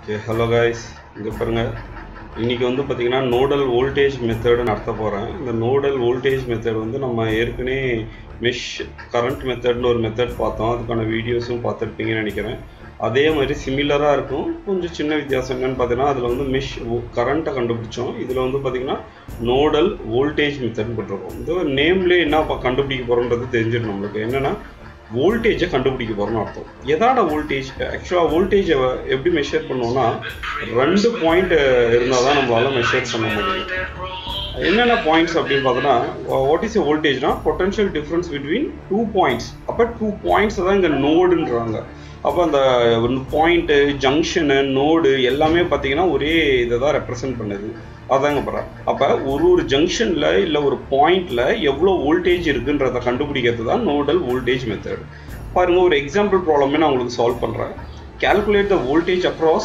okay hello guys இங்கே பாருங்க இன்னைக்கு வந்து பார்த்தீங்கன்னா நோடல் வோல்டேஜ் மெத்தடு நடத்த போகிறேன் இந்த நோடல் வோல்டேஜ் மெத்தட் வந்து நம்ம ஏற்கனவே மெஷ் கரண்ட் மெத்தட்னு ஒரு மெத்தட் பார்த்தோம் அதுக்கான வீடியோஸும் பார்த்துருப்பீங்கன்னு நினைக்கிறேன் அதே மாதிரி சிமிலராக இருக்கும் கொஞ்சம் சின்ன வித்தியாசம் என்னன்னு பார்த்தீங்கன்னா அதில் வந்து மெஷ் கரண்ட்டை கண்டுபிடிச்சோம் இதில் வந்து பார்த்தீங்கன்னா நோடல் வோல்டேஜ் மெத்தட்னு போட்டிருக்கோம் இந்த நேம்லேயே என்ன ப- கண்டுபிடிக்க போகிறோன்றது தெரிஞ்சிடும் நம்மளுக்கு என்னென்னா வோல்டேஜை கண்டுபிடிக்க போகிறோம்னு அர்த்தம் எதாட வோல்டேஜ் ஆக்சுவலாக வோல்டேஜை எப்படி மெஷர் பண்ணுவோம்னா ரெண்டு பாயிண்ட் இருந்தால் தான் நம்மளால மெஷர் பண்ண முடியும் என்னென்ன பாயிண்ட்ஸ் அப்படின்னு பார்த்தோன்னா வாட் இஸ் எ வோல்டேஜ்னா potential difference between two points அப்போ டூ பாயிண்ட்ஸ் தான் இங்கே நோடுன்றாங்க அப்போ அந்த பாயிண்ட்டு ஜங்ஷனு நோடு எல்லாமே பார்த்தீங்கன்னா ஒரே இதை தான் ரெப்ரசன்ட் பண்ணுது அதாங்க போகிறேன் அப்போ ஒரு ஒரு ஜங்ஷனில் இல்லை ஒரு பாயிண்டில் எவ்வளோ வோல்டேஜ் இருக்குன்றதை கண்டுபிடிக்கிறது தான் நோடல் வோல்டேஜ் மெத்தட் பாருங்கள் ஒரு எக்ஸாம்பிள் ப்ராப்ளமே நான் உங்களுக்கு சால்வ் பண்ணுறேன் calculate the voltage across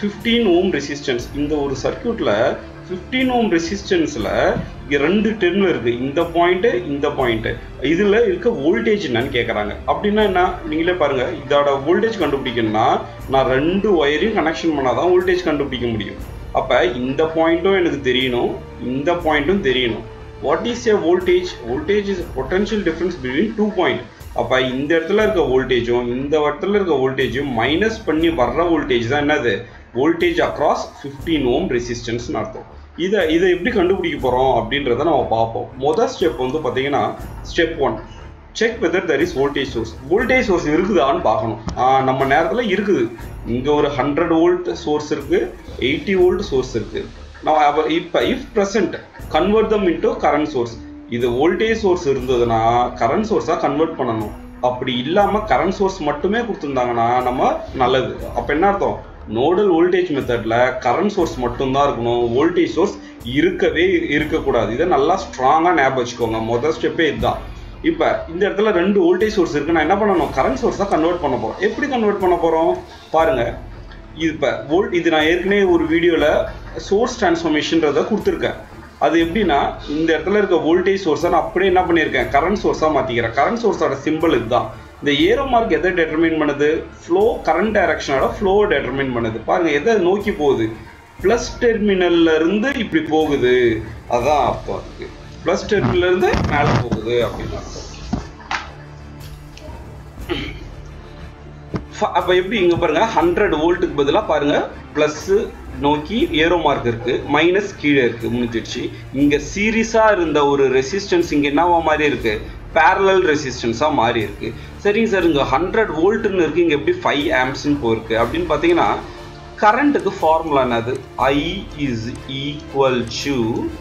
15 ohm resistance இந்த ஒரு சர்க்யூட்டில் 15 ஓம் ரெசிஸ்டன்ஸில் ரெண்டு டெர்மில் இருக்குது இந்த பாயிண்ட்டு இந்த பாயிண்ட்டு இதில் இருக்க வோல்டேஜ் என்னன்னு கேட்குறாங்க அப்படின்னா என்ன நீங்களே பாருங்கள் இதோட வோல்டேஜ் கண்டுபிடிக்கணும்னா நான் ரெண்டு ஒயரையும் கனெக்ஷன் பண்ணால் தான் வோல்டேஜ் கண்டுபிடிக்க முடியும் அப்போ இந்த பாயிண்ட்டும் எனக்கு தெரியணும் இந்த பாயிண்ட்டும் தெரியணும் what is a voltage voltage is potential difference between two point அப்போ இந்த இடத்துல இருக்க வோல்டேஜும் இந்த இடத்துல இருக்க வோல்டேஜும் மைனஸ் பண்ணி வர்ற வோல்டேஜ் தான் என்னது வோல்டேஜ் அக்ராஸ் 15 ஓம் ரெசிஸ்டன்ஸ்னு அர்த்தம் இதை இதை எப்படி கண்டுபிடிக்க போகிறோம் அப்படின்றத நம்ம பார்ப்போம் மொதல் ஸ்டெப் வந்து பார்த்தீங்கன்னா step one check whether there is voltage source voltage source இருக்குதான்னு பார்க்கணும் ஆ, நம்ம நேரத்தில் இருக்குது இங்கே ஒரு ஹண்ட்ரட் வோல்ட் சோர்ஸ் இருக்குது எயிட்டி வோல்ட் சோர்ஸ் இருக்குது நம்ம அப்போ இப்போ if present convert them into current source இது வோல்டேஜ் சோர்ஸ் இருந்ததுன்னா கரண்ட் சோர்ஸாக கன்வெர்ட் பண்ணணும் அப்படி இல்லாமல் கரண்ட் சோர்ஸ் மட்டுமே கொடுத்துருந்தாங்கன்னா நம்ம நல்லது அப்போ என்ன அர்த்தம் நோடல் வோல்டேஜ் மெத்தடில் கரண்ட் சோர்ஸ் மட்டும்தான் இருக்கணும் வோல்டேஜ் சோர்ஸ் இருக்கவே இருக்கக்கூடாது இதை நல்லா ஸ்ட்ராங்காக ஞாபகம் வச்சுக்கோங்க மொதல் ஸ்டெப்பே இதுதான் இப்போ இந்த இடத்துல ரெண்டு வோல்டேஜ் சோர்ஸ் இருக்கு நான் என்ன பண்ணணும் கரண்ட் சோர்ஸ் தான் கன்வெர்ட் பண்ண போகிறோம் எப்படி கன்வெர்ட் பண்ண போகிறோம் பாருங்க இது இப்போ வோல்ட் இது நான் ஏற்கனவே ஒரு வீடியோவில் சோர்ஸ் டிரான்ஸ்ஃபர்மேஷன்றதை கொடுத்துருக்கேன் அது எப்படின்னா இந்த இடத்துல இருக்க வோல்டேஜ் சோர்ஸை நான் அப்படியே என்ன பண்ணியிருக்கேன் கரண்ட் சோர்ஸாக மாற்றிக்கிறேன் கரண்ட் சோர்ஸோட சிம்பிள் இதுதான் இந்த ஏரோ மார்க் எதை டெட்டர்மின் பண்ணுது ஃப்ளோ கரண்ட் டைரக்ஷனோட ஃப்ளோவை டெட்டர்மின் பண்ணுது பாருங்க எதை நோக்கி போகுது ப்ளஸ் டெர்மினல்ல இருந்து இப்படி போகுது அதான் அர்த்தம் அதுக்கு ப்ளஸ் டெர்மினல்ல இருந்து மேலே போகுது அப்படின்னு அர்த்தம் ஃப- அப்ப எப்படி இங்க பாருங்க ஹண்ட்ரட் வோல்ட்டுக்கு பதிலா பாருங்க பிளஸ் நோக்கி ஏரோ மார்க் இருக்கு மைனஸ் கீழே இருக்கு முடிஞ்சிடுச்சு இங்க சீரியஸா இருந்த ஒரு ரெசிஸ்டன்ஸ் இங்க என்னவா மாதிரி இருக்கு பேரலல் ரெசிஸ்டன்ஸா மாறி இருக்கு சரிங்க சார் இங்க ஹண்ட்ரட் வோல்ட்னு இருக்கு இங்க எப்படி ஃபைவ் ஆம்ஸ்னு போயிருக்கு அப்படின்னு பாத்தீங்கன்னா கரண்ட்டுக்கு ஃபார்முலா என்னது I is equal to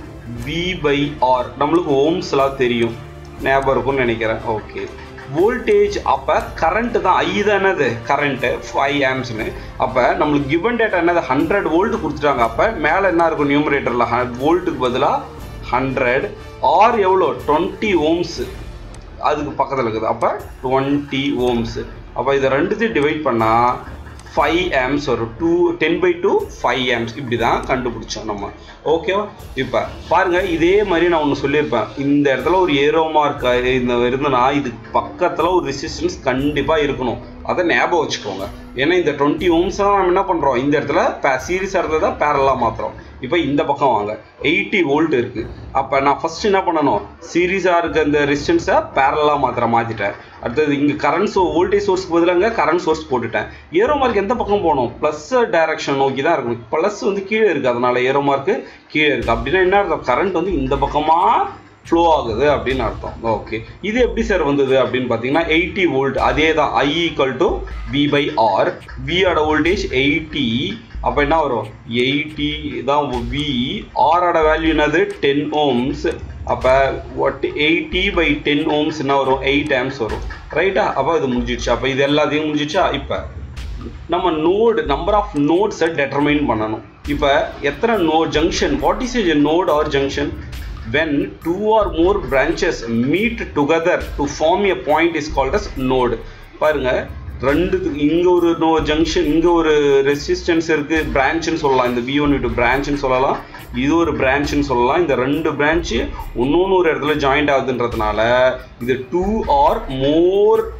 V by R நம்மளுக்கு ஓம்ஸ்லாம் தெரியும் ஞாபகம் இருக்கும்னு நினைக்கிறேன் ஓகே வோல்டேஜ் அப்போ கரண்ட் தான் ஐ தான் என்னது கரண்ட்டு ஃபைவ் ஆம்ஸ்னு அப்போ நம்மளுக்கு கிவன் டேட்டா என்னது ஹண்ட்ரட் வோல்ட் கொடுத்துட்டாங்க அப்போ மேலே என்ன இருக்கும் நியூமரேட்டரில் வோல்ட்டுக்கு பதிலாக ஹண்ட்ரட் ஆர் எவ்வளோ டுவெண்ட்டி ஓம்ஸ் அதுக்கு பக்கத்தில் இருக்குது அப்போ டுவெண்ட்டி ஓம்ஸ் அப்போ இதை ரெண்டுத்தையும் டிவைட் பண்ணால் ஃபைவ் ஆம்ஸ் வரும் two ten by two five amps இப்படி தான் கண்டுபிடிச்சோம் நம்ம ஓகேவா இப்போ பாருங்க இதே மாதிரி நான் ஒன்று சொல்லியிருப்பேன் இந்த இடத்துல ஒரு ஏரோ மார்க் இந்த இருந்ததுன்னா இதுக்கு பக்கத்தில் ஒரு ரெசிஸ்டன்ஸ் கண்டிப்பாக இருக்கணும் அதை ஞாபகம் வச்சுக்கோங்க ஏன்னா இந்த டுவெண்ட்டி ஓம்ஸ் நம்ம என்ன பண்ணுறோம் இந்த இடத்துல சீரியஸாக இருந்ததை பேரலாக மாற்றுறோம் இப்போ இந்த பக்கம் வாங்க எயிட்டி வோல்ட் இருக்கு அப்போ நான் ஃபர்ஸ்ட் என்ன பண்ணணும் சீரியஸாக இருக்க இந்த ரெசிஸ்டன்ஸை பேரலாக மாத்திர மாற்றிட்டேன் அடுத்தது இங்கே கரண்ட் சோ வோல்டேஜ் சோர்ஸ்க்கு பதிலாக கரண்ட் சோர்ஸ் போட்டுட்டேன் ஏரோ மார்க் எந்த பக்கம் போகணும் ப்ளஸ் டைரக்ஷன் நோக்கி தான் இருக்கும் ப்ளஸ் வந்து கீழே இருக்குது அதனால ஏரோ மார்க்கு கீழே இருக்குது அப்படின்னா என்ன அர்த்தம் கரண்ட் வந்து இந்த பக்கமாக ஃப்ளோ ஆகுது அப்படின்னு அர்த்தம் ஓகே இது எப்படி சார் வந்தது அப்படின்னு பார்த்தீங்கன்னா எயிட்டி வோல்ட் அதே தான் I equal to V by R வியோட வோல்டேஜ் எயிட்டி அப்போ என்ன வரும் எயிட்டி தான் வி ஆரோட வேல்யூ என்னது டென் ஓம்ஸ் அப்போ ஒட் எயிட்டி பை டென் ஓம்ஸ் என்ன வரும் எயிட் ஆம்ஸ் வரும் ரைட்டா அப்போ இது முடிஞ்சிடுச்சு அப்போ இது எல்லாத்தையும் முடிஞ்சிடுச்சா இப்போ நம்ம நோடு நம்பர் ஆஃப் நோட்ஸை டெட்டர்மைன் பண்ணணும் இப்போ எத்தனை no junction what is a node or junction when two or more branches meet together to form a point is called as node பாருங்க ரெண்டு இங்க ஒரு நோ ஜங்ஷன் இங்க ஒரு ரெசிஸ்டன்ஸ் இருக்கு பிரான்ச்னு சொல்லலாம் இந்த வி ஒன் டு பிரான்ச்னு சொல்லலாம் இது ஒரு பிரான்ச்னு சொல்லலாம் இந்த ரெண்டு பிரான்ச் இன்னொன்று ஒரு இடத்துல ஜாயிண்ட் ஆகுதுன்றதுனால இது two or more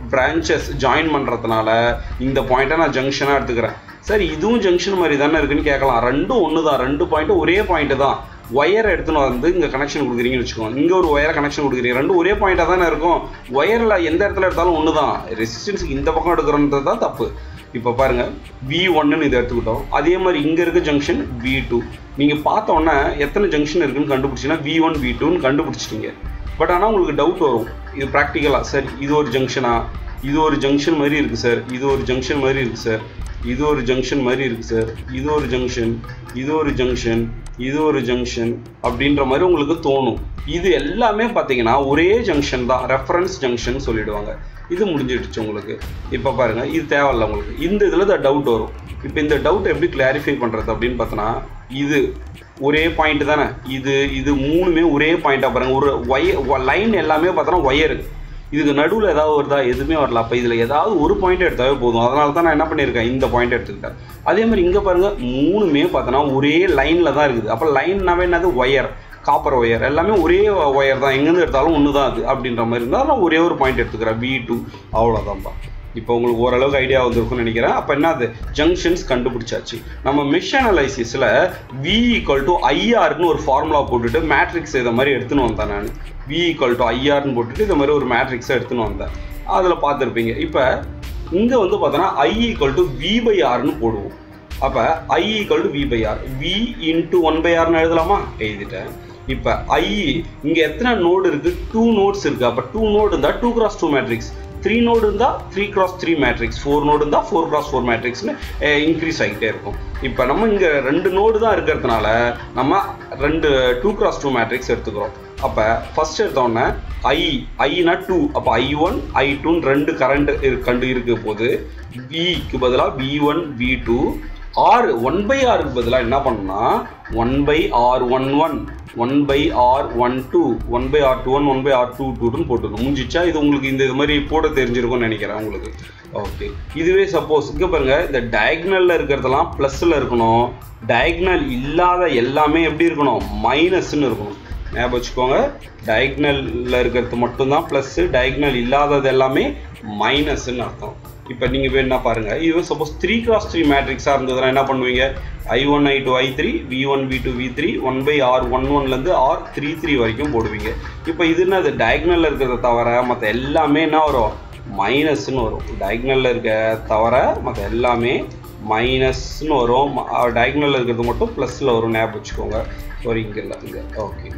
branches join பண்ணுறதுனால இந்த பாயிண்ட்டை நான் ஜங்ஷனாக எடுத்துக்கிறேன் சார் இதுவும் ஜங்ஷன் மாதிரி தானே இருக்குன்னு கேட்கலாம் ரெண்டும் ஒன்று தான் ரெண்டு பாயிண்ட்டும் ஒரே பாயிண்ட் தான் ஒயரை எடுத்துன்னு வந்து இங்கே கனெக்ஷன் கொடுக்குறீங்கன்னு வச்சுக்கோங்க இங்கே ஒரு ஒயரை கனெக்ஷன் கொடுக்குறீங்க ரெண்டும் ஒரே பாயிண்டாக தானே இருக்கும் ஒயரில் எந்த இடத்துல எடுத்தாலும் ஒன்று தான் ரெசிஸ்டன்ஸுக்கு இந்த பக்கம் எடுக்கிறன்றது தான் தப்பு இப்போ பாருங்க வி ஒன்னு இதை எடுத்துக்கிட்டோம் அதே மாதிரி இங்கே இருக்க ஜங்ஷன் வி டூ நீங்கள் பார்த்த உடனே எத்தனை ஜங்ஷன் இருக்குன்னு கண்டுபிடிச்சிங்கன்னா வி ஒன் வி டூன்னு கண்டுபிடிச்சிட்டீங்க பட் ஆனால் உங்களுக்கு டவுட் வரும் இது ப்ராக்டிக்கலாக சார் இது ஒரு ஜங்ஷனா இது ஒரு ஜங்ஷன் மாதிரி இருக்குது சார் இது ஒரு ஜங்ஷன் மாதிரி இருக்குது சார் இது ஒரு ஜங்ஷன் மாதிரி இருக்குது சார் இது ஒரு ஜங்ஷன் இது ஒரு ஜங்ஷன் இது ஒரு ஜங்ஷன் அப்படின்ற மாதிரி உங்களுக்கு தோணும் இது எல்லாமே பார்த்தீங்கன்னா ஒரே ஜங்ஷன் தான் ரெஃபரன்ஸ் ஜங்ஷன் சொல்லிடுவாங்க இது முடிஞ்சிடுச்சு உங்களுக்கு இப்போ பாருங்க இது தேவையில்ல உங்களுக்கு இந்த இதில் தான் டவுட் வரும் இப்போ இந்த டவுட் எப்படி கிளாரிஃபை பண்ணுறது அப்படின்னு பார்த்தோன்னா இது ஒரே பாயிண்ட் தானே இது இது மூணுமே ஒரே பாயிண்டாக பாருங்க ஒரு ஒய லைன் எல்லாமே பார்த்தோன்னா ஒயரு இதுக்கு நடுவில் ஏதாவது வருதா எதுவுமே வரல அப்போ இதில் ஏதாவது ஒரு பாயிண்ட் எடுத்தாவே போதும் அதனால தான் நான் என்ன பண்ணியிருக்கேன் இந்த பாயிண்ட் எடுத்துக்கிட்டேன் அதே மாதிரி இங்கே பாருங்கள் மூணுமே பார்த்தோன்னா ஒரே லைனில் தான் இருக்குது அப்போ லைன்னாவே என்னது ஒயர் காப்பர் ஒயர் எல்லாமே ஒரே ஒயர் தான் எங்கேருந்து எடுத்தாலும் ஒன்று தான் அது அப்படின்ற மாதிரி இருந்தால் நான் ஒரே ஒரு பாயிண்ட் எடுத்துக்கிறேன் வி டூ அவ்வளோதான்ப்பா இப்போ உங்களுக்கு ஓரளவுக்கு ஐடியா வந்திருக்கும்னு நினைக்கிறேன் அப்போ என்னது ஜங்ஷன்ஸ் கண்டுபிடிச்சாச்சு நம்ம மெஷ் அனலைசிஸில் வி ஈக்குவல் டு ஐஆர்னு ஒரு ஃபார்முலா போட்டுட்டு மேட்ரிக்ஸ் இதை மாதிரி எடுத்துன்னு வந்தேன் நான் வி ஈக்குவல் டு ஐஆர்னு போட்டுட்டு இந்த மாதிரி ஒரு மேட்ரிக்ஸை எடுத்துன்னு வந்தேன் அதில் பார்த்துருப்பீங்க இப்போ இங்கே வந்து பார்த்தோன்னா I equal to V by ஆர்னு போடுவோம் அப்போ I equal to V by R V into one by ஆர்னு எழுதலாமா எழுதிட்டேன் இப்போ ஐ இங்கே எத்தனை நோடு இருக்குது டூ நோட்ஸ் இருக்குது அப்போ டூ நோடு இருந்தால் two cross two matrix three node இருந்தால் three cross three matrix four node இருந்தால் ஃபோர் கிராஸ் ஃபோர் மேட்ரிக்ஸ்னு இன்க்ரீஸ் ஆகிட்டே இருக்கும் இப்போ நம்ம இங்கே ரெண்டு நோடு தான் இருக்கிறதுனால நம்ம ரெண்டு டூ கிராஸ் டூ மேட்ரிக்ஸ் எடுத்துக்கிறோம் அப்போ ஃபர்ஸ்ட் எடுத்தோடனே ஐ ஐனா டூ அப்போ ஐ ஒன் ஐ டூன்னு ரெண்டு கரண்ட் கண்டு இருக்க போது விக்கு பதிலாக V one V two R one by ஆருக்கு பதிலாக என்ன பண்ணணும்னா one by R one one one by R one two one by R two one one by R two டூன்னு போட்டுருணும் முடிஞ்சிச்சா இது உங்களுக்கு இந்த இது மாதிரி போட தெரிஞ்சிருக்கும்னு நினைக்கிறேன் உங்களுக்கு ஓகே இதுவே சப்போஸ் இங்கே பாருங்க இந்த டயக்னலில் இருக்கிறதெல்லாம் ப்ளஸில் இருக்கணும் டயக்னல் இல்லாத எல்லாமே எப்படி இருக்கணும் மைனஸ்ன்னு இருக்கணும் ஞாபகம் வச்சுக்கோங்க டயக்னலில் இருக்கிறது மட்டும்தான் ப்ளஸ்ஸு டயக்னல் இல்லாதது எல்லாமே மைனஸ்ன்னு அர்த்தம் இப்போ நீங்கள் வேணா பாருங்க இது சப்போஸ் த்ரீ கிராஸ் த்ரீ மேட்ரிக்ஸாக இருந்ததுன்னா என்ன பண்ணுவீங்க I one I two I three V one V two V three one by R one ஒன்லேருந்து ஆர் த்ரீ த்ரீ வரைக்கும் போடுவீங்க இப்போ இது என்ன அது டயக்னலில் இருக்கிறத தவிர மற்ற எல்லாமே என்ன வரும் மைனஸ்ன்னு வரும் டயக்னலில் இருக்க தவிர மற்ற எல்லாமே மைனஸ்ன்னு வரும் டயக்னலில் இருக்கிறது மட்டும் ப்ளஸில் வரும் ஞாபகம் வச்சுக்கோங்க சாரி இங்கே இல்லை இங்கே ஓகே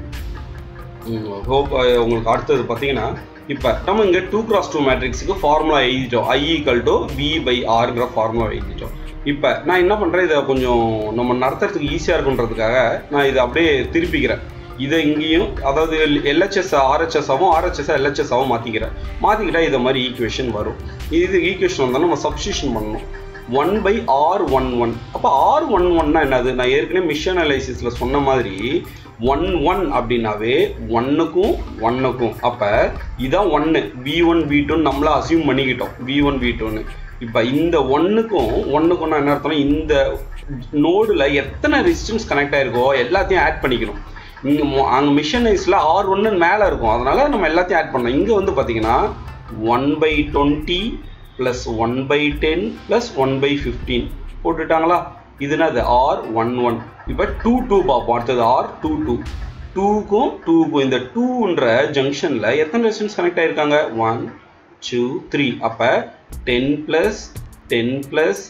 ஹோப் உங்களுக்கு அடுத்தது பார்த்தீங்கன்னா இப்போ நம்ம இங்கே டூ கிராஸ் டூ மேட்ரிக்ஸுக்கு ஃபார்முலா எழுதிட்டோம் I equal to V by ஆர்ங்கிற ஃபார்முலா எழுதிட்டோம் இப்போ நான் என்ன பண்ணுறேன் இதை கொஞ்சம் நம்ம நடத்துறதுக்கு ஈஸியாக இருக்குன்றதுக்காக நான் இதை அப்படியே திருப்பிக்கிறேன் இதை இங்கேயும் அதாவது எல்ஹெச்எஸ் ஆர்ஹெச்எஸ்ஸாகவும் ஆர்ஹெச்எஸ் எல்ஹெச்எஸ்ஸாகவும் மாற்றிக்கிறேன் மாற்றிக்கிட்டால் இதை மாதிரி ஈக்குவேஷன் வரும் இது ஈக்குவேஷன் வந்தால் நம்ம சப்ஸ்டியூஷன் பண்ணணும் one by R one one அப்போ ஆர் ஒன் ஒன்னா என்னது நான் ஏற்கனவே மிஷன் அலைசிஸில் சொன்ன மாதிரி ஒன் ஒன் அப்படின்னாவே ஒன்னுக்கும் ஒன்னுக்கும் அப்போ இதான் ஒன்று வி ஒன் வி டூன்னு நம்மளா அசியூம் பண்ணிக்கிட்டோம் வி ஒன் வி டூன்னு இப்போ இந்த ஒன்றுக்கும் ஒன்றுக்கும் என்ன அர்த்தம்னா இந்த நோடில் எத்தனை ரெசிஸ்டன்ஸ் கனெக்ட் ஆயிருக்கோ எல்லாத்தையும் ஆட் பண்ணிக்கணும் இங்கே அங்கே மிஷனைஸில் ஆர் ஒன்று மேலே இருக்கும் அதனால நம்ம எல்லாத்தையும் ஆட் பண்ணோம் இங்கே வந்து பார்த்தீங்கன்னா one by twenty plus one by ten plus one by fifteen போட்டுட்டாங்களா இதுனா அது ஆர் ஒன் ஒன் இப்போ டூ டூ பார்ப்போம் அடுத்தது ஆர் டூ டூ டூக்கும் டூக்கும் இந்த டூன்ற ஜங்ஷனில் எத்தனை ரெசிஸ்டன்ஸ் கனெக்ட் ஆயிருக்காங்க ஒன் டூ த்ரீ அப்போ ten plus ten plus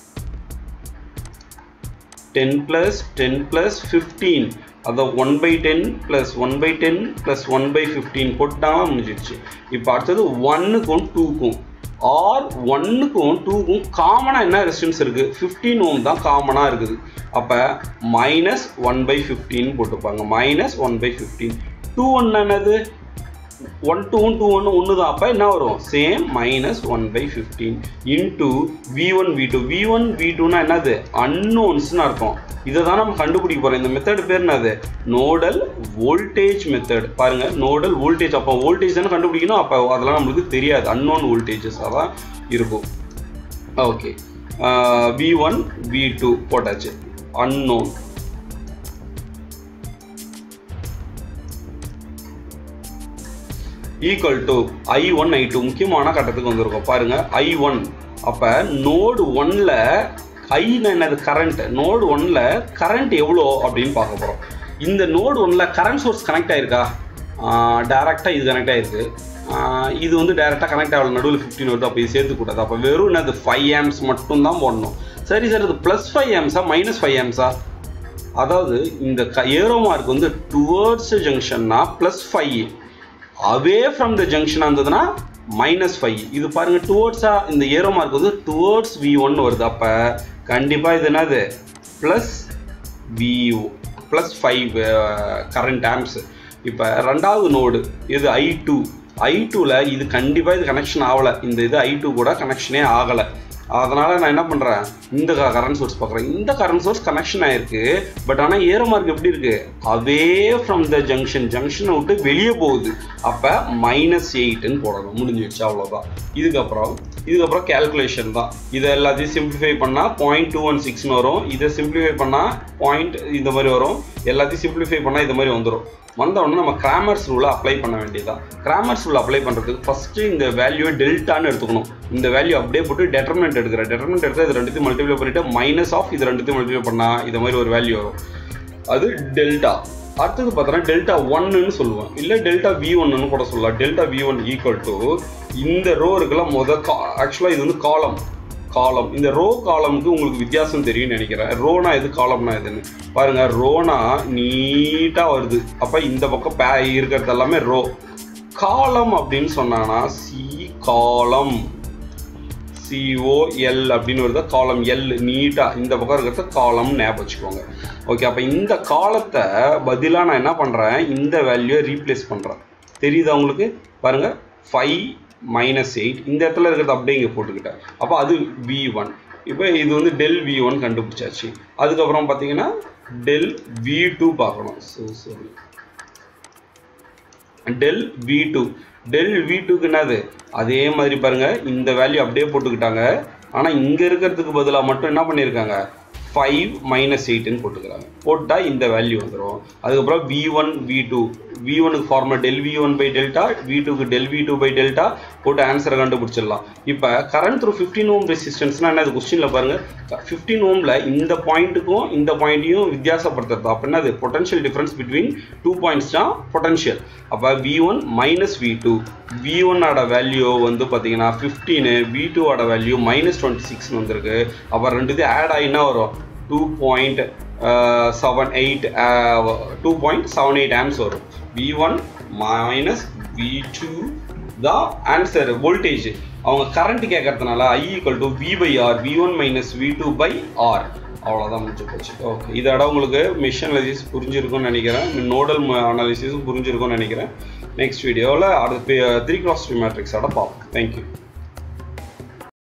ten plus ten plus fifteen அதான் one by ten plus one by ten plus one by fifteen போட்டாங்கன்னா முடிஞ்சிடுச்சு இப்போ அடுத்தது ஒன்னுக்கும் டூக்கும் ஆர் ஒன்னுக்கும் டூக்கும் காமனாக என்ன ரெசிஸ்டன்ஸ் இருக்குது ஃபிஃப்டீன் ஓம் தான் காமனாக இருக்குது அப்போ மைனஸ் ஒன் பை ஃபிஃப்டின் போட்டுப்பாங்க minus one by fifteen two one என்னது ஒன் டூ ஒன் டூ ஒன்று ஒன்று தான் அப்போ என்ன வரும் same minus one by fifteen into V one V two V one V டூனா என்னது அன்னோன்ஸ்னு அர்த்தம் இதை தான் நம்ம கண்டுபிடிக்க போகிறோம் இந்த மெத்தட் பேர் என்னது நோடல் வோல்டேஜ் மெத்தட் பாருங்க நோடல் வோல்டேஜ் அப்போ வோல்டேஜ் தானே கண்டுபிடிக்கணும் அப்போ அதெல்லாம் நம்மளுக்கு தெரியாது அன்னோன் வோல்டேஜஸாக தான் இருக்கும் okay V one V two போட்டாச்சு unknown equal to I one I two முக்கியமான கட்டத்துக்கு வந்திருக்கோம் பாருங்க ஐ ஒன் அப்போ நோடு ஒன்ல ஐன்னு என்னது கரண்ட் நோடு ஒன்ல கரண்ட் எவ்வளோ அப்படின்னு பார்க்க போகிறோம் இந்த நோடு ஒன்ல கரண்ட் சோர்ஸ் கனெக்ட் ஆயிருக்கா டேரெக்டாக இது கனெக்ட் ஆயிருக்கு ஆஹ் இது வந்து டேரெக்டாக கனெக்ட் ஆகல நடுவில் ஃபிஃப்டின் வருது அப்போ இது சேர்த்துக்கூடாது அப்போ வெறும் என்னது ஃபைவ் ஆம்ஸ் மட்டும் தான் போடணும் சரி சார் இது ப்ளஸ் ஃபைவ் ஆம்ஸா மைனஸ் ஃபைவ் ஆம்ஸா அதாவது இந்த க ஏரோ மார்க் வந்து டுவர்ட்ஸ் ஜங்ஷன்னா plus five away from the ஜங்ஷனாக இருந்ததுன்னா மைனஸ் ஃபைவ் இது பாருங்க டுவர்ட்ஸா இந்த ஏரோ மார்க் வந்து டுவர்ட்ஸ் வி ஒன் வருது அப்போ கண்டிப்பாக இது என்னது plus V plus five current amps இப்போ ரெண்டாவது நோடு இது ஐ டூ ஐ டூவில் இது கண்டிப்பாக இது கனெக்ஷன் ஆகலை இந்த இது ஐ டூ கூட கனெக்ஷனே ஆகலை அதனால் நான் என்ன பண்ணுறேன் இந்த கரண்ட் சோர்ஸ் பார்க்குறேன் இந்த கரண்ட் சோர்ஸ் கனெக்ஷன் ஆயிருக்கு பட் ஆனால் ஏரோ மார்க் எப்படி இருக்கு அவே ஃப்ரம் த ஜங்ஷன் ஜங்ஷனை விட்டு வெளியே போகுது அப்போ மைனஸ் எயிட்னு போடணும் முடிஞ்சிடுச்சு அவ்வளோதான் இதுக்கப்புறம் இதுக்கப்புறம் கேல்குலேஷன் தான் இதை எல்லாத்தையும் சிம்பிளிஃபை பண்ணால் பாயிண்ட் டூ ஒன் சிக்ஸ்னு வரும் இதை சிம்பிளிஃபை பண்ணால் பாயிண்ட் இந்த மாதிரி வரும் எல்லாத்தையும் சிம்பிளிஃபை பண்ணால் இது மாதிரி வந்துடும் வந்த உடனே நம்ம கிராமர்ஸ் ரூலை அப்ளை பண்ண வேண்டியதுதான் கிராமர்ஸ் ரூல் அப்ளை பண்ணுறதுக்கு ஃபஸ்ட்டு இந்த வேல்யூவை டெல்டான்னு எடுத்துக்கணும் இந்த வேல்யூ அப்படியே போட்டு டெட்டர்மெண்ட் எடுக்கிறேன் டெட்டர்மெண்ட் எடுத்து இது ரெண்டுத்தையும் மல்டிப்ளை பண்ணிட்டு மைனஸ் ஆஃப் இது ரெண்டுத்தையும் மல்டிப்ளை பண்ணால் இது மாதிரி ஒரு வேல்யூ வரும் அது டெல்டா அடுத்தது பார்த்தோன்னா டெல்டா ஒன்னுன்னு சொல்லுவேன் இல்லை டெல்டா வி ஒன்னு கூட சொல்லலாம் delta V one equal to இந்த ரோ இருக்குல்ல மொதல் ஆக்சுவலாக இது வந்து காலம் காலம் இந்த ரோ காலமுக்கு உங்களுக்கு வித்தியாசம் தெரியும்னு நினைக்கிறேன் ரோனா எது காலம்னா எதுன்னு பாருங்க ரோனா நீட்டாக வருது அப்போ இந்த பக்கம் பே இருக்கிறது எல்லாமே ரோ காலம் அப்படின்னு சொன்னாங்கன்னா சி காலம் சிஓஎல் அப்படின்னு வருது காலம் எல் நீட்டாக இந்த பக்கம் இருக்கிறத காலம் ஞாபகம் வச்சுக்கோங்க ஓகே அப்போ இந்த காலத்தை பதிலாக நான் என்ன பண்ணுறேன் இந்த வேல்யூவை ரீப்ளேஸ் பண்ணுறேன் தெரியுதா உங்களுக்கு பாருங்க ஃபைவ் மைனஸ் எயிட் இந்த இடத்துல இருக்கிறது அப்படியே இங்கே போட்டுக்கிட்டேன் அப்போ அது வி ஒன் இப்போ இது வந்து டெல் வி ஒன் கண்டுபிடிச்சாச்சு அதுக்கப்புறம் பார்த்தீங்கன்னா டெல் வி டூ பார்க்கணும் ஸோ சரி del V two del V டூக்கு என்னது அதே மாதிரி பாருங்க இந்த வேல்யூ அப்படியே போட்டுக்கிட்டாங்க ஆனால் இங்கே இருக்கிறதுக்கு பதிலாக மட்டும் என்ன பண்ணியிருக்காங்க ஃபைவ் மைனஸ் எயிட்னு போட்டுக்கிறாங்க போட்டால் இந்த வேல்யூ வந்துடும் அதுக்கப்புறம் V one V two V ஒனுக்கு formula del V one by delta V டூக்கு del V two by delta போட்டு ஆன்சரை கண்டுபிடிச்சிடலாம் இப்போ கரண்ட் த்ரூ ஃபிஃப்டின் ஓம் ரெசிஸ்டன்ஸ்னா என்ன கொஸ்டினில் பாருங்க ஃபிஃப்டின் ஓமில் இந்த பாயிண்ட்டுக்கும் இந்த பாயிண்ட்டையும் வித்தியாசப்படுத்துறது அப்படின்னா அது potential difference between two points தான் பொட்டன்ஷியல் அப்போ V one minus V two V ஒன்னோட வேல்யூ வந்து பார்த்தீங்கன்னா ஃபிஃப்டீனு வி டூவோட வேல்யூ மைனஸ் டுவெண்ட்டி சிக்ஸ்னு வந்திருக்கு அப்போ ரெண்டு இது ஆட் ஆகினா வரும் two point seven eight two point seven eight amps வரும் V one minus V two தான் ஆன்சர் வோல்டேஜ் அவங்க கரண்ட் கேட்கறதுனால I equal to V by R V one minus V two by R அவ்வளோதான் முடிஞ்சு போச்சு okay இதோட உங்களுக்கு mission analysis புரிஞ்சிருக்கும்னு நினைக்கிறேன் நோடல் அனாலிசிஸும் புரிஞ்சிருக்கும்னு நினைக்கிறேன் நெக்ஸ்ட் வீடியோவில் அடுத்து த்ரீ கிராஸ் த்ரீ மேட்ரிக்ஸோட பார்ப்போம் தேங்க்யூ